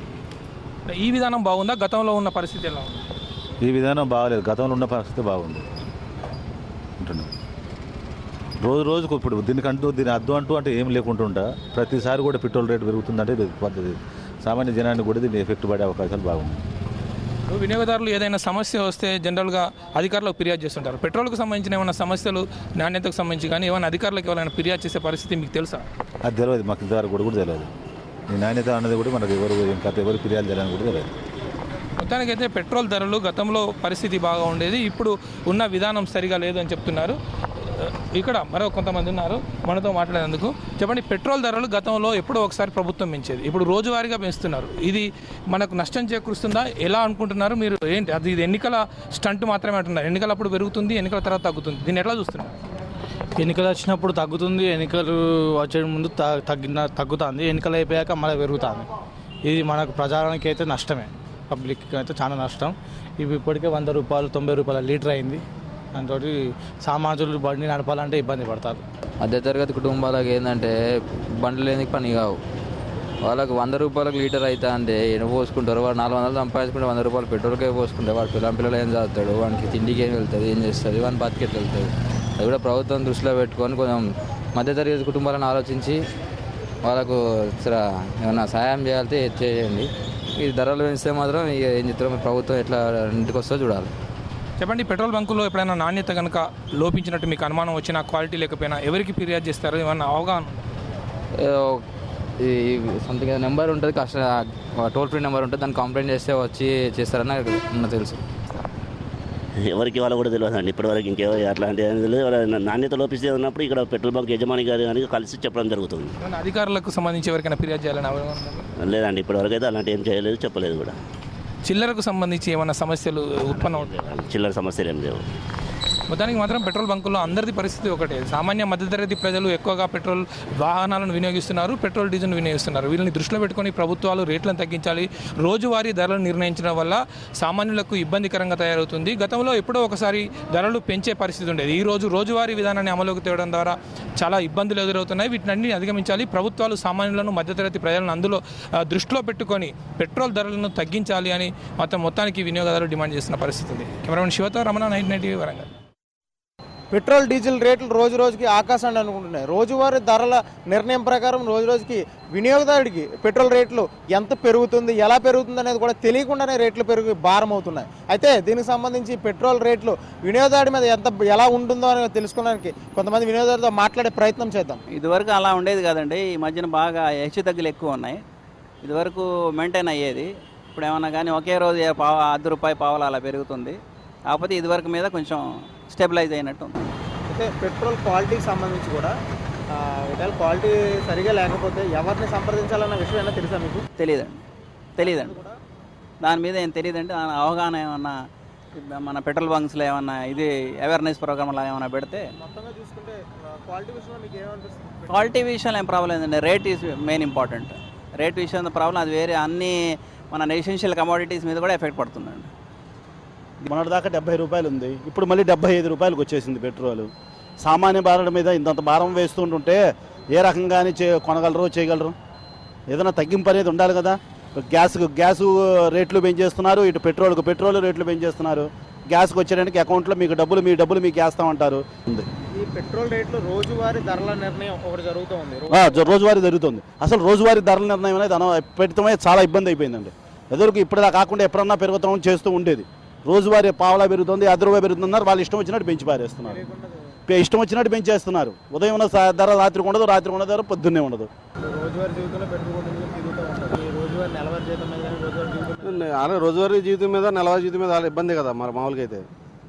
Speaker 9: ఈ విధానం బాగుందా గతంలో ఉన్న పరిస్థితి ఎలా ఉంది
Speaker 12: ఈ విధానం బాగాలేదు గతంలో ఉన్న పరిస్థితి బాగుంది అంటున్నాను రోజు రోజుకు ఇప్పుడు దీనికంటూ దీని అద్దు అంటూ అంటే ఏం లేకుంటుంటా ప్రతిసారి కూడా పెట్రోల్ రేటు పెరుగుతుందంటే ఇది పద్ధతి సామాన్య జనానికి కూడా దీని ఎఫెక్ట్ పడే అవకాశాలు బాగున్నాయి
Speaker 9: ఇప్పుడు వినియోగదారులు ఏదైనా సమస్య వస్తే జనరల్గా అధికారులకు ఫిర్యాదు చేస్తుంటారు పెట్రోల్కు సంబంధించిన ఏమైనా సమస్యలు నాణ్యతకు సంబంధించి కానీ ఏమైనా అధికారులకు ఎవరైనా ఫిర్యాదు చేసే పరిస్థితి మీకు తెలుసా
Speaker 12: అది తెలియదు మాకు ఇంతవరకు కూడా కూడా తెలియదు ఈ నాణ్యత అన్నది కూడా మనకు ఎవరు ఏం కథ ఎవరు ఫిర్యాదు చేయాలని కూడా తెలియదు
Speaker 9: మొత్తానికైతే పెట్రోల్ ధరలు గతంలో పరిస్థితి బాగా ఉండేది ఇప్పుడు ఉన్న విధానం సరిగా లేదు అని చెప్తున్నారు ఆ, ఇక్కడ మరో కొంతమంది ఉన్నారు మనతో మాట్లాడేందుకు చెప్పండి పెట్రోల్ ధరలు గతంలో ఎప్పుడో ఒకసారి ప్రభుత్వం పెంచేది ఇప్పుడు రోజువారీగా పెంచుతున్నారు ఇది మనకు నష్టం చేకూరుస్తుందా ఎలా అనుకుంటున్నారు మీరు ఏంటి అది ఇది ఎన్నికల స్టంట్ మాత్రమే అంటున్నారు ఎన్నికలప్పుడు పెరుగుతుంది ఎన్నికల తర్వాత తగ్గుతుంది దీన్ని ఎట్లా చూస్తున్నారు
Speaker 11: ఎన్నికలు వచ్చినప్పుడు తగ్గుతుంది ఎన్నికలు వచ్చే ముందు త- తగ్గిన తగ్గుతుంది ఎన్నికలు అయిపోయాక మళ్ళీ పెరుగుతుంది ఇది మనకు ప్రజానికి అయితే నష్టమే పబ్లిక్ అయితే చాలా నష్టం ఇవి ఇప్పటికే వంద రూపాయలు తొంభై రూపాయల లీటర్ అయింది దాంతో సామాన్యులు బండి నడపాలంటే ఇబ్బంది పడతారు
Speaker 13: మధ్యతరగతి కుటుంబాలకు ఏంటంటే బండ్లు లేని పని కావు వాళ్ళకి వంద రూపాయలకు లీటర్ అయితే అంటే ఎన్ని పోసుకుంటారు వాడు నాలుగు వందలు సంపాదించుకుంటే వంద రూపాయలు పెట్రోల్కే పోసుకుంటే వాడు పిల్లల పిల్లలు ఏం చదువుతాడు వానికి తిండికి ఏం వెళ్తుంది ఏం చేస్తుంది వాని బతికెట్ వెళ్తుంది అది కూడా ప్రభుత్వం దృష్టిలో పెట్టుకొని కొంచెం మధ్యతరగతి కుటుంబాలను ఆలోచించి వాళ్ళకు సరే ఏమైనా సహాయం చేయాలంటే చేయండి ఈ ధరలు పెంచితే మాత్రం ఇక ఏం చెప్తారో ప్రభుత్వం ఎట్లా ఇంటికి వస్తుందో చూడాలి
Speaker 9: చెప్పండి పెట్రోల్ బంకులో ఎప్పుడైనా నాణ్యత కనుక లోపించినట్టు మీకు అనుమానం వచ్చినా క్వాలిటీ లేకపోయినా ఎవరికి ఫిర్యాదు చేస్తారు ఏమన్నా అవగాహన ఉందా?
Speaker 13: ఏదో ఈ సంథింగ్ నెంబర్ ఉంటుంది కష్ట టోల్ ఫ్రీ నెంబర్ ఉంటుంది దాన్ని కంప్లైంట్ చేస్తే వచ్చి చేస్తారని నాకు నాకు తెలుసు
Speaker 14: ఎవరికి వాళ్ళు కూడా తెలియదు అండి ఇప్పటివరకు ఇంకెవరు అట్లాంటి ఏమీ తెలియదు ఎవరైనా నాణ్యత లోపిస్తే ఉన్నప్పుడు ఇక్కడ పెట్రోల్ బంక్ యజమాని గారు కానీ కలిసి చెప్పడం జరుగుతుంది
Speaker 9: ఏమన్నా అధికారులకు సంబంధించి ఎవరికైనా ఫిర్యాదు చేయాలని అవగాహన ఉందా?
Speaker 14: లేదండి ఇప్పటివరకు అయితే అలాంటి ఏం చేయలేదు చెప్పలేదు కూడా
Speaker 9: చిల్లరకు సంబంధించి ఏమైనా సమస్యలు ఉత్పన్నం అవుతాయి
Speaker 14: చిల్లర సమస్యలు ఏం లేవు
Speaker 9: మొత్తానికి మాత్రం పెట్రోల్ బంకుల్లో అందరిది పరిస్థితి ఒకటే సామాన్య మధ్యతరగతి ప్రజలు ఎక్కువగా పెట్రోల్ వాహనాలను వినియోగిస్తున్నారు పెట్రోల్ డీజిల్ వినియోగిస్తున్నారు వీళ్ళని దృష్టిలో పెట్టుకొని ప్రభుత్వాలు రేట్లను తగ్గించాలి రోజువారీ ధరలను నిర్ణయించడం వల్ల సామాన్యులకు ఇబ్బందికరంగా తయారవుతుంది గతంలో ఎప్పుడో ఒకసారి ధరలు పెంచే పరిస్థితి ఉండేది ఈ రోజు రోజువారీ విధానాన్ని అమలుకు తేవడం ద్వారా చాలా ఇబ్బందులు ఎదురవుతున్నాయి వీటిని అధిగమించాలి ప్రభుత్వాలు సామాన్యులను మధ్యతరగతి ప్రజలను అందులో ఆ, దృష్టిలో పెట్టుకొని పెట్రోల్ ధరలను తగ్గించాలి అని మొత్తం మొత్తానికి వినియోగదారులు డిమాండ్ చేస్తున్న పరిస్థితి ఉంది కెమెరామెన్ శివతో Ramana night night Warangal
Speaker 15: petrol diesel రేట్లు రోజు రోజుకి ఆకాశాన్ని అనుకుంటున్నాయి రోజువారీ ధరల నిర్ణయం ప్రకారం రోజు రోజుకి వినియోగదారుడికి పెట్రోల్ రేట్లు ఎంత పెరుగుతుంది ఎలా పెరుగుతుంది అనేది కూడా తెలియకుండానే రేట్లు పెరిగి భారం అవుతున్నాయి అయితే దీనికి సంబంధించి పెట్రోల్ రేట్లు వినియోగదారుడి మీద ఎంత ఎలా ఉంటుందో అని తెలుసుకోవడానికి కొంతమంది వినియోగదారులతో మాట్లాడే ప్రయత్నం చేద్దాం
Speaker 16: ఇదివరకు అలా ఉండేది కాదండి ఈ మధ్యన బాగా హెచ్చు తగ్గులు ఎక్కువ ఉన్నాయి ఇదివరకు మెయింటైన్ అయ్యేది ఇప్పుడు ఏమన్నా కానీ ఒకే రోజు ఏ పావ అర్ధ రూపాయి పావలా అలా పెరుగుతుంది కాకపోతే ఇదివరకు మీద కొంచెం స్టెబిలైజ్ అయినట్టు ఉంది
Speaker 15: అయితే పెట్రోల్ క్వాలిటీకి సంబంధించి కూడా ఆ, ఒకవేళ క్వాలిటీ సరిగా లేకపోతే ఎవరిని సంప్రదించాలన్న విషయం ఏమైనా తెలుసా మీకు
Speaker 16: తెలియదండి తెలియదండి దాని మీద ఏం తెలియదండి దాని అవగాహన ఏమన్నా మన పెట్రోల్ బంక్స్లో ఏమన్నా ఇది అవేర్నెస్ ప్రోగ్రామ్ అలా ఏమన్నా పెడితే
Speaker 15: మొత్తంగా చూసుకుంటే క్వాలిటీ విషయంలో మీకు ఏమనిపిస్తుంది
Speaker 16: క్వాలిటీ విషయంలో ఏం ప్రాబ్లం లేదండి rate is main important rate విషయంలో ప్రాబ్లం అది వేరే అన్ని మన ఎసెన్షియల్ కమోడిటీస్ మీద కూడా ఎఫెక్ట్ పడుతుందండి
Speaker 17: మొన్నటిదాకా డెబ్బై రూపాయలు ఉంది ఇప్పుడు మళ్ళీ డెబ్బై ఐదు రూపాయలకు వచ్చేసింది పెట్రోల్ సామాన్య భారత మీద ఇంతంత భారం వేస్తుంటుంటే ఏ రకంగానే చే కొనగలరు చేయగలరు ఏదైనా తగ్గింపు అనేది ఉండాలి కదా గ్యాస్ గ్యాస్ రేట్లు పెంచేస్తున్నారు ఇటు పెట్రోల్కు పెట్రోల్ రేట్లు పెంచేస్తున్నారు గ్యాస్కి వచ్చేయడానికి అకౌంట్లో మీకు డబ్బులు మీ డబ్బులు మీకు వేస్తామంటారు ఉంది
Speaker 15: ఈ పెట్రోల్ రేట్లు రోజువారీ ధరల నిర్ణయం ఒకటి జరుగుతూ ఉంది
Speaker 17: ఆ, జ- రోజువారీ జరుగుతుంది అసలు రోజువారీ ధరల నిర్ణయం అనేది అన పెడతామే చాలా ఇబ్బంది అయిపోయిందండి ఎదురుకు ఇప్పుడు కాకుండా ఎప్పుడన్నా పెరుగుతామని చేస్తూ ఉండేది రోజువారీ పావలా పెరుగుతుంది అర్ధ రూపాయి పెరుగుతున్నారు వాళ్ళు ఇష్టం వచ్చినట్టు పెంచి పారేస్తున్నారు పె- ఇష్టం వచ్చినట్టు పెంచేస్తున్నారు ఉదయం ఉన్న సా- ధర రాత్రికి ఉండదు రాత్రి ఉన్న ధర పొద్దున్నే ఉండదు
Speaker 15: రోజువారీ జీవితంలో పెట్టుకుంటుంది తిరుగుతూ ఉంటుంది ఈ రోజువారీ నెలవారీ జీవితం మీద కానీ రోజువారీ జీవితం
Speaker 18: అలా రోజువారీ జీవితం మీద నెలవారీ జీవితం మీద చాలా ఇబ్బంది కదా మరి మామూలుగా అయితే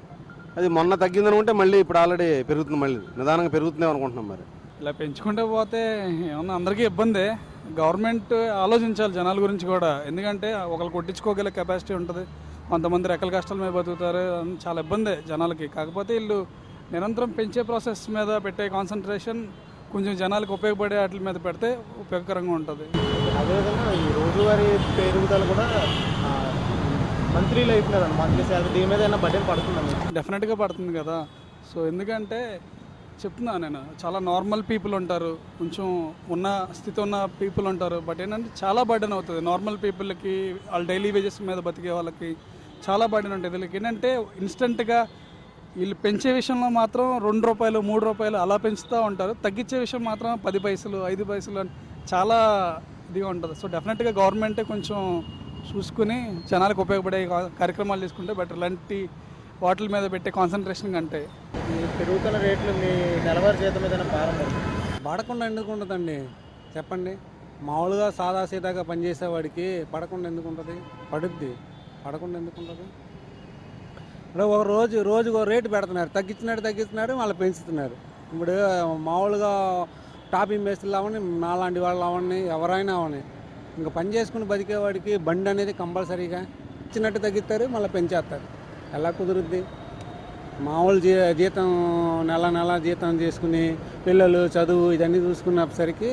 Speaker 18: అది మొన్న తగ్గింది అనుకుంటే మళ్ళీ ఇప్పుడు ఆల్రెడీ పెరుగుతుంది మళ్ళీ నిదానంగా పెరుగుతుందేమో అనుకుంటున్నాం మరి
Speaker 19: ఇలా పెంచుకుంటే పోతే ఏమన్నా అందరికీ ఇబ్బందే గవర్నమెంట్ ఆలోచించాలి జనాల గురించి కూడా ఎందుకంటే ఒకళ్ళు కొట్టించుకోగల కెపాసిటీ ఉంటుంది కొంతమంది రెక్కల కష్టాల మీద బతుకుతారు అని చాలా ఇబ్బందే జనాలకి కాకపోతే వీళ్ళు నిరంతరం పెంచే ప్రాసెస్ మీద పెట్టే కాన్సన్ట్రేషన్ కొంచెం జనాలకు ఉపయోగపడే వాటి మీద పెడితే ఉపయోగకరంగా ఉంటుంది
Speaker 15: అదేవిధంగా ఈ రోజువారీ పెరుగుదల కూడా ఆ, మంత్లీ లైఫ్ మీద మంత్లీ శాలరీ దీని మీద ఏమైనా బడ్డెన్ పడుతుందా మీకు
Speaker 19: డెఫినెట్గా పడుతుంది కదా సో ఎందుకంటే చెప్తున్నా నేను చాలా నార్మల్ పీపుల్ ఉంటారు కొంచెం ఉన్న స్థితి ఉన్న పీపుల్ ఉంటారు బట్ ఏంటంటే చాలా బర్డెన్ అవుతుంది నార్మల్ పీపుల్కి వాళ్ళ డైలీ వేజెస్ మీద బతికే వాళ్ళకి చాలా బర్డెన్ ఉంటుంది వీళ్ళకి ఏంటంటే ఇన్స్టెంట్గా వీళ్ళు పెంచే విషయంలో మాత్రం రెండు రూపాయలు మూడు రూపాయలు అలా పెంచుతూ ఉంటారు తగ్గించే విషయం మాత్రం పది పైసలు ఐదు పైసలు అని చాలా ఇదిగా ఉంటుంది సో డెఫినెట్గా గవర్నమెంటే కొంచెం చూసుకుని జనాలకు ఉపయోగపడే కా- కార్యక్రమాలు తీసుకుంటే బెటర్ ఇలాంటి వాటి మీద పెట్టే కాన్సన్ట్రేషన్ కంటే
Speaker 15: ఈ పెరుగుతున్న రేట్లు మీ నెలవారీ జీతం మీద భారం పడుతుంది
Speaker 20: పడకుండా ఎందుకు ఉంటుందండి చెప్పండి మామూలుగా సాదా సీదాగా పనిచేసేవాడికి పడకుండా ఎందుకు ఉంటుంది పడుద్ది పడకుండా ఎందుకు ఉంటుంది ఇప్పుడు ఒక రోజు రోజుకు ఒక రేటు పెడుతున్నారు తగ్గించినాడు తగ్గిస్తున్నాడు మళ్ళీ పెంచుతున్నారు ఇప్పుడు మామూలుగా టాపింగ్ మేస్త్రీలు అవని నాలాంటి వాళ్ళు అవని ఎవరైనా అవని ఇంకా పని చేసుకుని బతికేవాడికి బండి అనేది కంపల్సరీగా ఇచ్చినట్టు తగ్గిస్తారు మళ్ళీ పెంచేస్తారు ఎలా కుదురుద్ది మామూలు జీ జీతం నెల నెల జీతం తీసుకుని పిల్లలు చదువు ఇదన్నీ చూసుకున్నసరికి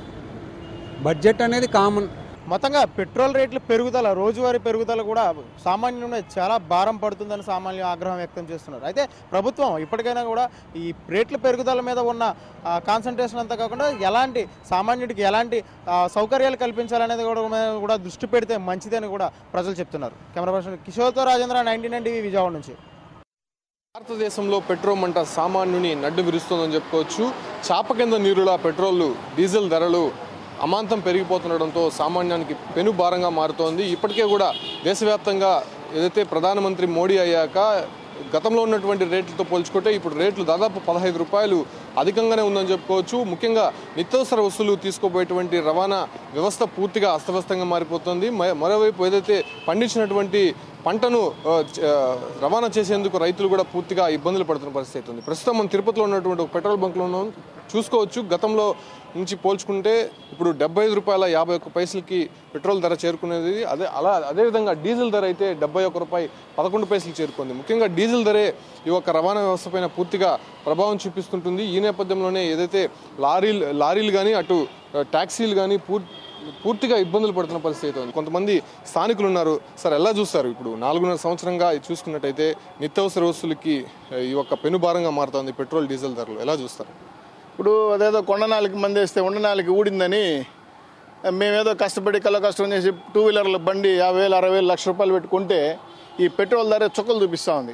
Speaker 20: బడ్జెట్ అనేది కామన్
Speaker 15: మొత్తంగా పెట్రోల్ రేట్లు పెరుగుదల రోజువారీ పెరుగుదల కూడా సామాన్యుల మీద చాలా భారం పడుతుందని సామాన్యులు ఆగ్రహం వ్యక్తం చేస్తున్నారు అయితే ప్రభుత్వం ఇప్పటికైనా కూడా ఈ రేట్ల పెరుగుదల మీద ఉన్న కాన్సన్ట్రేషన్ అంతా కాకుండా ఎలాంటి సామాన్యుడికి ఎలాంటి ఆ, సౌకర్యాలు కల్పించాలనేది కూడా మీద కూడా దృష్టి పెడితే మంచిదని కూడా ప్రజలు చెప్తున్నారు కెమెరా పర్సన్ కిషోర్తో Rajendra ninety nine TV Vijayawada నుంచి
Speaker 21: భారతదేశంలో పెట్రోల్ మంట సామాన్యుని నడ్డు విరుస్తోందని చెప్పుకోవచ్చు చాప కింద నీరులా పెట్రోల్ డీజిల్ ధరలు అమాంతం పెరిగిపోతుండడంతో సామాన్యానికి పెను భారంగా మారుతోంది ఇప్పటికే కూడా దేశవ్యాప్తంగా ఏదైతే ప్రధానమంత్రి మోడీ అయ్యాక గతంలో ఉన్నటువంటి రేట్లతో పోల్చుకుంటే ఇప్పుడు రేట్లు దాదాపు పదహైదు రూపాయలు అధికంగానే ఉందని చెప్పుకోవచ్చు ముఖ్యంగా నిత్యావసర వస్తువులు తీసుకోబోయేటువంటి రవాణా వ్యవస్థ పూర్తిగా అస్తవ్యస్తంగా మారిపోతుంది మ- మరోవైపు ఏదైతే పండించినటువంటి పంటను ఆ, చ- ఆ, రవాణా చేసేందుకు రైతులు కూడా పూర్తిగా ఇబ్బందులు పడుతున్న పరిస్థితి ఉంది ప్రస్తుతం మనం తిరుపతిలో ఉన్నటువంటి ఒక పెట్రోల్ బంక్లో ఉన్నాం చూసుకోవచ్చు గతంలో నుంచి పోల్చుకుంటే ఇప్పుడు డెబ్బై ఐదు రూపాయల యాభై ఒక్క పైసలకి పెట్రోల్ ధర చేరుకునేది అదే అలా అదేవిధంగా డీజిల్ ధర అయితే డెబ్బై ఒక్క రూపాయి పదకొండు పైసలు చేరుకుంది ముఖ్యంగా డీజిల్ ధరే ఈ యొక్క రవాణా వ్యవస్థ పైన పూర్తిగా ప్రభావం చూపిస్తుంటుంది ఈ నేపథ్యంలోనే ఏదైతే లారీలు లారీలు కానీ అటు ఆ, ట్యాక్సీలు కానీ పూర్తి పూర్తిగా ఇబ్బందులు పడుతున్న పరిస్థితి ఉంది కొంతమంది స్థానికులు ఉన్నారు సార్ ఎలా చూస్తారు ఇప్పుడు నాలుగున్నర సంవత్సరంగా ఇది చూసుకున్నట్టయితే నిత్యావసర వస్తువులకి ఆ, ఈ యొక్క పెనుభారంగా మారుతోంది పెట్రోల్ డీజిల్ ధరలు ఎలా చూస్తారు
Speaker 22: ఇప్పుడు అదేదో కొండనాలికి మంది వేస్తే ఉండనాలికి ఊడిందని మేమేదో కష్టపడి కళ్ళ కష్టం చేసి టూ వీలర్ల బండి యాభై వేలు అరవై వేలు లక్ష రూపాయలు పెట్టుకుంటే ఈ పెట్రోల్ ధర చుక్కలు చూపిస్తూ ఉంది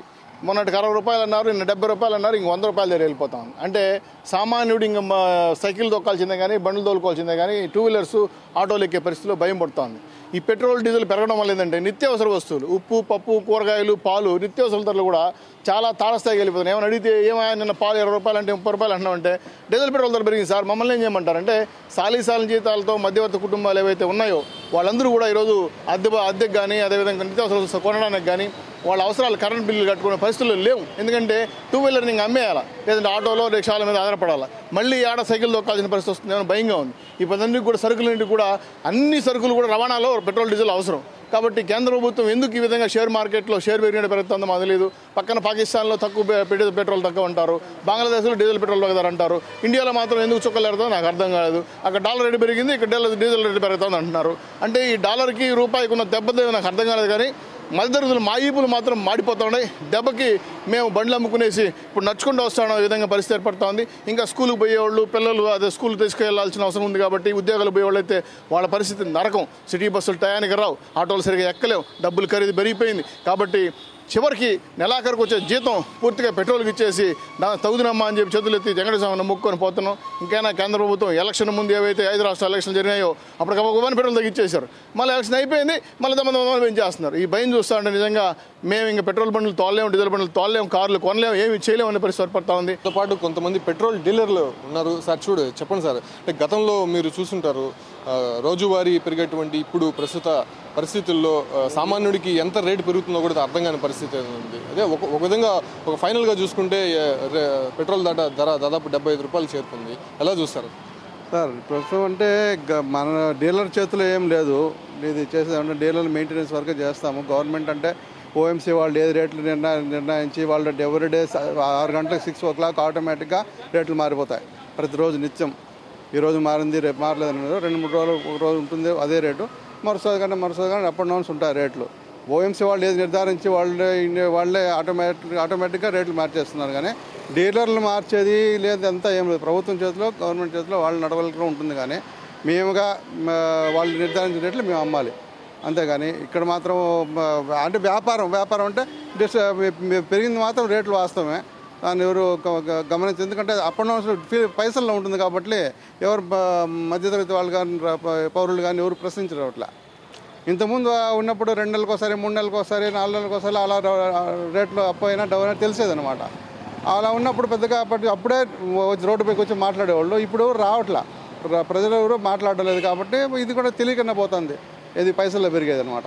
Speaker 22: మొన్నటికి అరవై రూపాయలు అన్నారు నిన్న డెబ్బై రూపాయలు అన్నారు ఇంక వంద రూపాయల దగ్గర వెళ్ళిపోతాం అంటే సామాన్యుడు ఇంక మా సైకిల్ తొక్కాల్సిందే కానీ బండ్లు తోలుకోవాల్సిందే కానీ టూ వీలర్స్ ఆటోలు ఎక్కే పరిస్థితిలో భయం పడుతోంది ఈ పెట్రోల్ డీజిల్ పెరగడం వల్ల ఏంటంటే నిత్యావసర వస్తువులు ఉప్పు పప్పు కూరగాయలు పాలు నిత్యావసర ధరలు కూడా చాలా తారస్థాయికి వెళ్ళిపోతున్నాయి ఏమైనా అడిగితే ఏమైనా నిన్న పాలు ఇరవై రూపాయలు అంటే ముప్పై రూపాయలు అంటున్నామంటే డీజిల్ పెట్రోల్ ధర పెరిగింది సార్ మమ్మల్ని ఏం చేయమంటారంటే సాలీసాల జీతాలతో మధ్యవర్తి కుటుంబాలు ఏవైతే ఉన్నాయో వాళ్ళందరూ కూడా ఈరోజు అద్దె అద్దెకు కానీ అదేవిధంగా నిత్యావసర వస్తువులు కొనడానికి కానీ వాళ్ళ అవసరాలు కరెంట్ బిల్లులు కట్టుకునే పరిస్థితులు లేవు ఎందుకంటే టూ వీలర్ ఇంకా అమ్మేయాలా లేదంటే ఆటోలో రిక్షాల మీద ఆధారపడాలా మళ్ళీ ఆడ సైకిల్ దొక్కాల్సిన పరిస్థితి వస్తుంది ఏమైనా భయంగా ఉంది ఈ పదండికి కూడా సరుకులన్నింటికి కూడా అన్ని సరుకులు కూడా రవాణాలో పెట్రోల్ డీజిల్ అవసరం కాబట్టి కేంద్ర ప్రభుత్వం ఎందుకు ఈ విధంగా షేర్ మార్కెట్లో షేర్ పెరిగిన పెరుగుతుందో మాకు తెలియదు పక్కన పాకిస్తాన్లో తక్కువ పె- పెట్రోల్ పెట్రోల్ తక్కువ అంటారు బంగ్లాదేశ్లో డీజిల్ పెట్రోల్ తగ్గదారు అంటారు ఇండియాలో మాత్రం ఎందుకు చుక్కలు పెడతాం నాకు అర్థం కాలేదు అక్కడ డాలర్ రేటు పెరిగింది ఇక్కడ డీజిల్ డీజిల్ రేటు పెరుగుతుంది అంటున్నారు అంటే ఈ డాలర్కి రూపాయికి ఉన్న దెబ్బతో నాకు అర్థం కాలేదు కానీ మధ్యతరగతులు మా ఈపులు మాత్రం మాడిపోతా ఉన్నాయి దెబ్బకి మేము బండ్లు అమ్ముకునేసి ఇప్పుడు నడుచుకుంటూ వస్తాను ఈ విధంగా పరిస్థితి ఏర్పడుతూ ఉంది ఇంకా స్కూల్కి పోయేవాళ్ళు పిల్లలు అదే స్కూల్ తీసుకెళ్లాల్సిన అవసరం ఉంది కాబట్టి ఉద్యోగాలు పోయేవాళ్ళు అయితే వాళ్ళ పరిస్థితి నరకం సిటీ బస్సులు టయానికి రావు ఆటోలు సరిగా ఎక్కలేవు డబ్బులు ఖరీదు పెరిగిపోయింది కాబట్టి చివరికి నెలాఖరికి వచ్చే జీతం పూర్తిగా పెట్రోల్కి ఇచ్చేసి నా తగుదినమ్మా అని చెప్పి చేతులు ఎత్తి వెంకటేశ్వరం మొక్కుకొని పోతున్నాం ఇంకైనా కేంద్ర ప్రభుత్వం ఎలక్షన్ ముందు ఏవైతే ఐదు రాష్ట్రాల ఎలక్షన్లు జరిగినాయో అప్పుడు ఒక పెట్రోల్ తగ్గించేశారు మళ్ళీ ఎలక్షన్ అయిపోయింది మళ్ళీ తమ తమ పెంచేస్తున్నారు ఈ భయం చూస్తా ఉంటే నిజంగా మేము ఇంకా పెట్రోల్ బండ్లు తోలలేము డీజిల్ బండ్లు తోలలేము కార్లు కొనలేము ఏమి చేయలేము అనే పరిస్థితి ఏర్పడతా ఉంది
Speaker 21: తో పాటు కొంతమంది పెట్రోల్ డీలర్లు ఉన్నారు సార్ చూడు చెప్పండి సార్ అంటే గతంలో మీరు చూసుంటారు ఆ, రోజువారీ పెరిగేటువంటి ఇప్పుడు ప్రస్తుత పరిస్థితుల్లో ఆ, సామాన్యుడికి ఎంత రేటు పెరుగుతుందో కూడా అర్థం కాని పరిస్థితి ఉంది అదే ఒక ఒక విధంగా ఒక ఫైనల్గా చూసుకుంటే ఏ, రే- పెట్రోల్ ధర ధర దాదాపు డెబ్బై ఐదు రూపాయలు చేరుకుంది ఎలా చూస్తారు
Speaker 18: సార్ ప్రస్తుతం అంటే గ- మన డీలర్ చేతిలో ఏం లేదు ఇది చేసేదంటే డీలర్ మెయింటెనెన్స్ వరకే చేస్తాము గవర్నమెంట్ అంటే ఓఎంసీ వాళ్ళు ఏది రేట్లు నిర్ణయ నిర్ణయించి వాళ్ళు ఎవ్రీడే ఆరు గంటలకు సిక్స్ ఓ క్లాక్ ఆటోమేటిక్గా రేట్లు మారిపోతాయి ప్రతిరోజు నిత్యం ఈ రోజు మారింది రేపు మారలేదు అనేది రెండు మూడు రోజులు ఒక రోజు ఉంటుంది అదే రేటు మరుసటి కంటే మరుసటి కానీ అప్ అండ్ డౌన్స్ ఉంటాయి రేట్లు ఓఎంసీ వాళ్ళు ఏది నిర్ధారించి వాళ్ళే ఇన్ని- వాళ్ళే ఆటోమేటిక్ ఆటోమేటిక్గా రేట్లు మార్చేస్తున్నారు కానీ డీలర్లు మార్చేది లేదు అంతా ఏం లేదు ప్రభుత్వం చేతిలో గవర్నమెంట్ చేతిలో వాళ్ళ నడవలికలో ఉంటుంది కానీ మేముగా మ, వాళ్ళు నిర్ధారించిన రేట్లు మేము అమ్మాలి అంతేగాని ఇక్కడ మాత్రం మ, అంటే వ్యాపారం వ్యాపారం అంటే డిస్ పెరిగింది మాత్రం రేట్లు వాస్తవమే దాన్ని ఎవరు గ- గ- గమనించి ఎందుకంటే అప్ అండ్ డౌన్స్ ఫీ- పైసల్లో ఉంటుంది కాబట్టి ఎవరు బ- మధ్యతరగతి వాళ్ళు కానీ ర- పౌరులు కానీ ఎవరు ప్రశ్నించరు అట్లా ఇంతకుముందు ఆ ఉన్నప్పుడు రెండు నెలలకు ఒకసారి మూడు నెలలకు ఒకసారి నాలుగు నెలలకు ఒకసారి అలా ర- రేట్లు అప్ అయినా డౌన్ అయినా తెలిసేదనమాట అలా ఉన్నప్పుడు పెద్దగా అప్పటి అప్పుడే వచ్చి రోడ్డుపైకి వచ్చి మాట్లాడేవాళ్ళు ఇప్పుడు ఎవరు రావట్లా ర- ప్రజలు ఎవరు మాట్లాడడం లేదు కాబట్టి ఇది కూడా తెలియకుండా పోతుంది ఇది పైసల్లో పెరిగేది అనమాట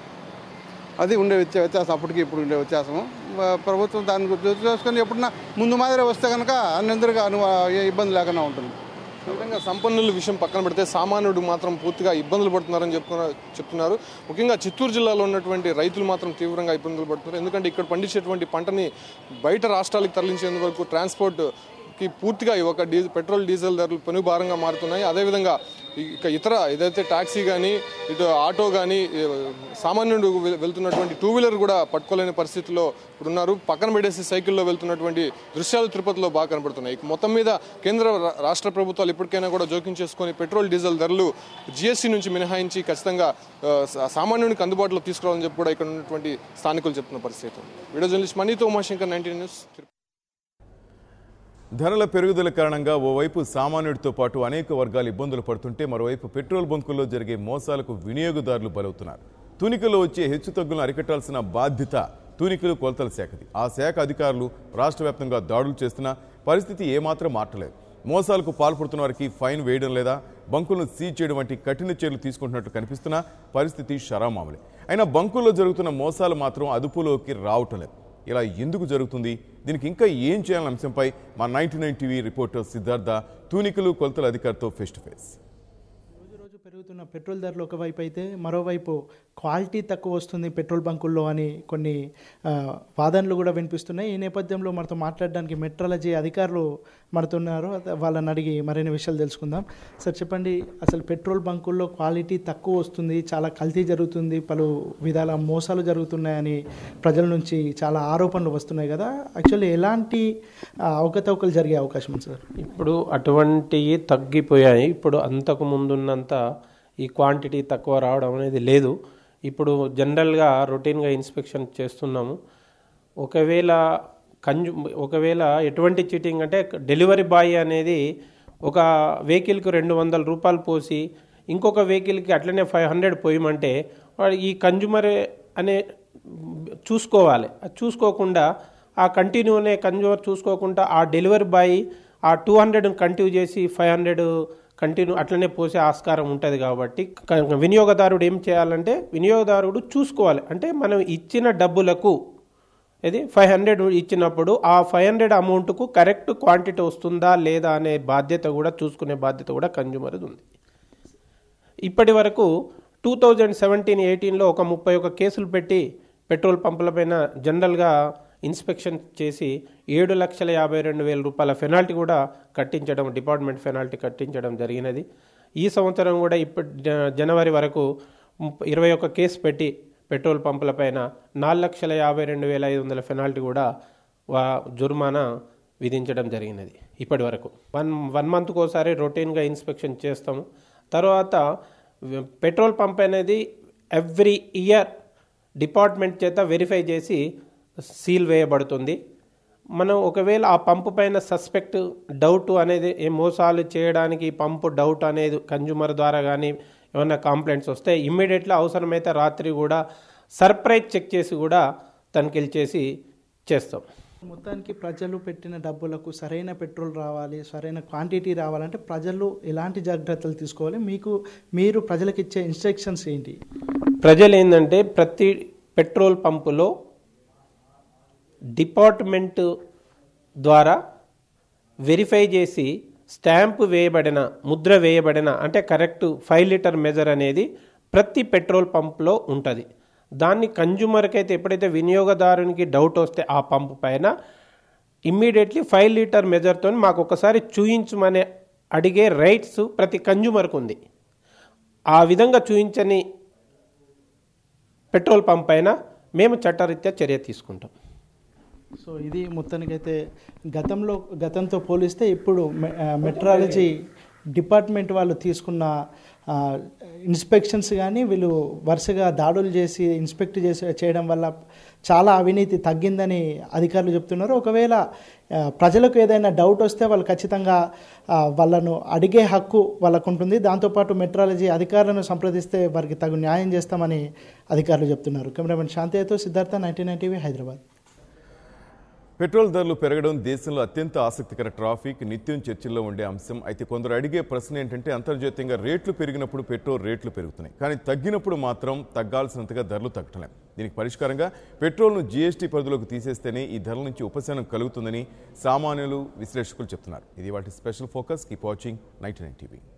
Speaker 18: అది ఉండే వ్యత్యా- వ్యత్యాసం అప్పటికి ఇప్పుడు ఉండే వ్యత్యాసము ఆ, ప్రభుత్వం దాన్ని గుర్తు చేసుకొని ఎప్పుడన్నా ముందు మాదిరి వస్తే కనుక అన్నందరికీ అను ఏ ఇబ్బంది లేకుండా ఉంటుంది
Speaker 21: ఈ విధంగా సంపన్నుల విషయం పక్కన పెడితే సామాన్యుడు మాత్రం పూర్తిగా ఇబ్బందులు పడుతున్నారని చెప్తున్నారు చెప్తున్నారు ముఖ్యంగా చిత్తూరు జిల్లాలో ఉన్నటువంటి రైతులు మాత్రం తీవ్రంగా ఇబ్బందులు పడుతున్నారు ఎందుకంటే ఇక్కడ పండించేటువంటి పంటని బయట రాష్ట్రాలకు తరలించేందుకు వరకు ట్రాన్స్పోర్ట్ కి పూర్తిగా ఈ ఒక డీజిల్ పెట్రోల్ డీజిల్ ధరలు పెను భారంగా మారుతున్నాయి అదేవిధంగా ఇక ఇతర ఏదైతే టాక్సీ కానీ ఇటు ఆటో కానీ సామాన్యుడు వె- వెళ్తున్నటువంటి టూ వీలర్ కూడా పట్టుకోలేని పరిస్థితిలో ఇప్పుడు ఉన్నారు పక్కన పెట్టేసి సైకిల్లో వెళ్తున్నటువంటి దృశ్యాలు తిరుపతిలో బాగా కనబడుతున్నాయి ఇక మొత్తం మీద కేంద్ర రా- రాష్ట్ర ప్రభుత్వాలు ఇప్పటికైనా కూడా జోక్యం చేసుకొని పెట్రోల్ డీజిల్ ధరలు జిఎస్టీ నుంచి మినహాయించి ఖచ్చితంగా ఆ, సా- సామాన్యునికి అందుబాటులో తీసుకురావాలని చెప్పి కూడా ఇక్కడ ఉన్నటువంటి స్థానికులు చెప్తున్న పరిస్థితి వీడియో జర్నలిస్ట్ మనీతో ఉమాశంకర్ నైన్టీన్ న్యూస్ తిరుపతి.
Speaker 1: ధరల పెరుగుదల కారణంగా ఓవైపు సామాన్యుడితో పాటు అనేక వర్గాలు ఇబ్బందులు పడుతుంటే మరోవైపు పెట్రోల్ బంకుల్లో జరిగే మోసాలకు వినియోగదారులు బలవుతున్నారు తూనికలో వచ్చే హెచ్చుతగ్గులను అరికట్టాల్సిన బాధ్యత తూనికలు కొలతల శాఖది ఆ శాఖ అధికారులు రాష్ట్ర వ్యాప్తంగా దాడులు చేస్తున్నా పరిస్థితి ఏమాత్రం మారట్లేదు మోసాలకు పాల్పడుతున్న వారికి ఫైన్ వేయడం లేదా బంకులను సీజ్ చేయడం వంటి కఠిన చర్యలు తీసుకుంటున్నట్టు కనిపిస్తున్నా పరిస్థితి షరామామూలే అయినా బంకుల్లో జరుగుతున్న మోసాలు మాత్రం అదుపులోకి రావటం లేదు ఇలా ఎందుకు జరుగుతుంది దీనికి ఇంకా ఏం చేయాలన్న అంశంపై మా ninety nine TV reporter Siddhartha తూనికలు కొలతల అధికారితో ఫేస్ టు ఫేస్
Speaker 3: రోజు పెరుగుతున్న పెట్రోల్ ధరలు ఒకవైపు అయితే మరోవైపు క్వాలిటీ తక్కువ వస్తుంది పెట్రోల్ బంకుల్లో అని కొన్ని ఆ, వాదనలు కూడా వినిపిస్తున్నాయి ఈ నేపథ్యంలో మనతో మాట్లాడడానికి మెట్రాలజీ అధికారులు మనతో ఉన్నారు అద- వాళ్ళని అడిగి మరిన్ని విషయాలు తెలుసుకుందాం సార్ చెప్పండి అసలు పెట్రోల్ బంకుల్లో క్వాలిటీ తక్కువ వస్తుంది చాలా కల్తీ జరుగుతుంది పలు విధాల మోసాలు జరుగుతున్నాయని ప్రజల నుంచి చాలా ఆరోపణలు వస్తున్నాయి కదా యాక్చువల్లీ ఎలాంటి ఆ, అవకతవకలు జరిగే అవకాశం ఉంది సార్
Speaker 23: ఇప్పుడు అటువంటివి తగ్గిపోయాయి ఇప్పుడు అంతకు ముందున్నంత ఈ క్వాంటిటీ తక్కువ రావడం అనేది లేదు ఇప్పుడు జనరల్గా రొటీన్గా ఇన్స్పెక్షన్ చేస్తున్నాము ఒకవేళ కంజు ఒకవేళ ఎటువంటి చీటింగ్ అంటే డెలివరీ బాయ్ అనేది ఒక వెహికల్కి రెండు వందల రూపాయలు పోసి ఇంకొక వెహికల్కి అట్లనే ఫైవ్ హండ్రెడ్ పోయమంటే వాడు ఈ కన్జ్యూమర్ అనే చూసుకోవాలి అది చూసుకోకుండా ఆ కంటిన్యూనే కన్జ్యూమర్ చూసుకోకుండా ఆ డెలివరీ బాయ్ ఆ టూ హండ్రెడ్ కంటిన్యూ చేసి ఫైవ్ హండ్రెడ్ కంటిన్యూ అట్లనే పోసే ఆస్కారం ఉంటుంది కాబట్టి క- వినియోగదారుడు ఏం చేయాలంటే వినియోగదారుడు చూసుకోవాలి అంటే మనం ఇచ్చిన డబ్బులకు ఇది ఫైవ్ హండ్రెడ్ ఇచ్చినప్పుడు ఆ ఫైవ్ హండ్రెడ్ అమౌంట్కు కరెక్ట్ క్వాంటిటీ వస్తుందా లేదా అనే బాధ్యత కూడా చూసుకునే బాధ్యత కూడా కన్జ్యూమర్ది ఉంది ఇప్పటి వరకు టూ థౌజండ్ సెవెంటీన్ ఎయిటీన్లో ఒక ముప్పై ఒక కేసులు పెట్టి పెట్రోల్ పంపులపైన జనరల్గా ఇన్స్పెక్షన్ చేసి ఏడు లక్షల యాభై రెండు వేల రూపాయల పెనాల్టీ కూడా కట్టించడం డిపార్ట్మెంట్ పెనాల్టీ కట్టించడం జరిగినది ఈ సంవత్సరం కూడా ఇప్పటి జ- జనవరి వరకు ముప్ప- ఇరవై ఒక్క కేసు పెట్టి పెట్రోల్ పంపులపైన నాలుగు లక్షల యాభై రెండు వేల ఐదు వందల పెనాల్టీ కూడా వా జుర్మానా విధించడం జరిగినది ఇప్పటి వరకు వన్ వన్ మంత్కి ఒకసారి రొటీన్గా ఇన్స్పెక్షన్ చేస్తాము తర్వాత వ- పెట్రోల్ పంప్ అనేది ఎవ్రీ ఇయర్ డిపార్ట్మెంట్ చేత వెరిఫై చేసి సీల్ వేయబడుతుంది మనం ఒకవేళ ఆ పంపు పైన సస్పెక్ట్ డౌట్ అనేది ఏ మోసాలు చేయడానికి ఈ పంపు డౌట్ అనేది కన్జ్యూమర్ ద్వారా కానీ ఏమైనా కంప్లైంట్స్ వస్తే ఇమ్మీడియట్లీ అవసరమైతే రాత్రి కూడా సర్ప్రైజ్ చెక్ చేసి కూడా తనిఖీలు చేసి చేస్తాం
Speaker 3: మొత్తానికి ప్రజలు పెట్టిన డబ్బులకు సరైన పెట్రోల్ రావాలి సరైన క్వాంటిటీ రావాలంటే ప్రజలు ఎలాంటి జాగ్రత్తలు తీసుకోవాలి మీకు మీరు ప్రజలకు ఇచ్చే ఇన్స్ట్రక్షన్స్ ఏంటి
Speaker 23: ప్రజలు ఏంటంటే ప్రతి పెట్రోల్ పంపులో డిపార్ట్మెంట్ ద్వారా వెరిఫై చేసి స్టాంపు వేయబడిన ముద్ర వేయబడిన అంటే కరెక్ట్ ఫైవ్ లీటర్ మెజర్ అనేది ప్రతి పెట్రోల్ పంప్లో ఉంటుంది దాన్ని కన్జ్యూమర్కి అయితే ఎప్పుడైతే వినియోగదారునికి డౌట్ వస్తే ఆ పంపు పైన ఇమ్మీడియట్లీ ఫైవ్ లీటర్ మెజర్తో మాకు ఒకసారి చూయించమని అడిగే రైట్స్ ప్రతి కన్జ్యూమర్కి ఉంది ఆ విధంగా చూయించని పెట్రోల్ పంప్ పైన మేము చట్టరీత్యా చర్య తీసుకుంటాం
Speaker 3: సో ఇది మొత్తానికైతే గతంలో గతంతో పోలిస్తే ఇప్పుడు మె- ఆ, మెట్రాలజీ డిపార్ట్మెంట్ వాళ్ళు తీసుకున్న ఆ, ఇన్స్పెక్షన్స్ కానీ వీళ్ళు వరుసగా దాడులు చేసి ఇన్స్పెక్ట్ చేసి చేయడం వల్ల చాలా అవినీతి తగ్గిందని అధికారులు చెప్తున్నారు ఒకవేళ ఆ, ప్రజలకు ఏదైనా డౌట్ వస్తే వాళ్ళు ఖచ్చితంగా ఆ, వాళ్ళను అడిగే హక్కు వాళ్ళకు ఉంటుంది దాంతోపాటు మెట్రాలజీ అధికారులను సంప్రదిస్తే వారికి తగు న్యాయం చేస్తామని అధికారులు చెప్తున్నారు కెమెరామెన్ శాంతయ్యతో Siddhartha ninety nine TV Hyderabad
Speaker 1: petrol ధరలు పెరగడం దేశంలో అత్యంత ఆసక్తికర ట్రాఫిక్ నిత్యం చర్చల్లో ఉండే అంశం అయితే కొందరు అడిగే ప్రశ్న ఏంటంటే అంతర్జాతీయంగా రేట్లు పెరిగినప్పుడు పెట్రోల్ రేట్లు పెరుగుతున్నాయి కానీ తగ్గినప్పుడు మాత్రం తగ్గాల్సినంతగా ధరలు తగ్గటం దీనికి పరిష్కారంగా పెట్రోల్ను జీఎస్టీ పరిధిలోకి తీసేస్తేనే ఈ ధరల నుంచి ఉపశమనం కలుగుతుందని సామాన్యులు విశ్లేషకులు చెప్తున్నారు ఇది వాటి special focus keep watching ninety nine TV